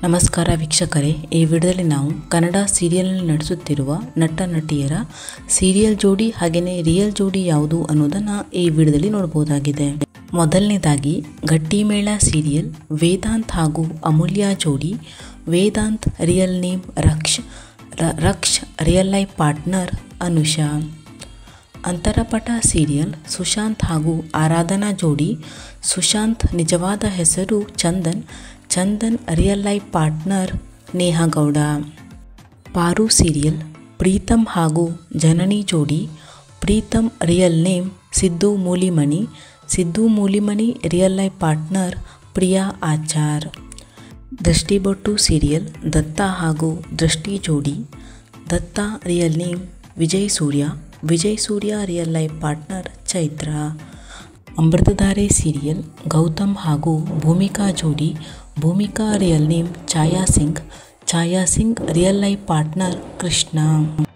ನಮಸ್ಕಾರ ವೀಕ್ಷಕರೇ ಈ ವಿಡಿಯೋದಲ್ಲಿ ನಾವು ಕನ್ನಡ ಸೀರಿಯಲ್ನಲ್ಲಿ ನಡೆಸುತ್ತಿರುವ ನಟ ನಟಿಯರ ಸೀರಿಯಲ್ ಜೋಡಿ ಹಾಗೆಯೇ ರಿಯಲ್ ಜೋಡಿ ಯಾವುದು ಅನ್ನೋದನ್ನು ಈ ವಿಡಿಯೋದಲ್ಲಿ ನೋಡಬಹುದಾಗಿದೆ ಮೊದಲನೇದಾಗಿ ಗಟ್ಟಿಮೇಳ ಸೀರಿಯಲ್ ವೇದಾಂತ್ ಹಾಗೂ ಅಮೂಲ್ಯ ಜೋಡಿ ವೇದಾಂತ್ ರಿಯಲ್ ನೇಮ್ ರಕ್ಷ್ ರ- Raksh real life partner Anusha Antarapata serial Sushant ಹಾಗೂ ಆರಾಧನಾ ಜೋಡಿ ಸುಶಾಂತ್ ನಿಜವಾದ ಹೆಸರು Chandan Chandan real life partner Neha Gowda Paaru serial Preetham ಹಾಗೂ ಜನನಿ ಜೋಡಿ Preetham real name Siddu Mulimani Siddu Mulimani real life partner Priya Achar Drishtibottu serial Datta ಹಾಗೂ ದೃಷ್ಟಿ ಜೋಡಿ Datta real name Vijay Surya Vijay Surya real life partner Chaitra Amruthadhaare serial Gautham ಹಾಗೂ ಭೂಮಿಕಾ ಜೋಡಿ ಭೂಮಿಕಾ ರಿಯಲ್ ನೇಮ್ ಛಾಯಾ Singh Chaya Singh real life partner Krishna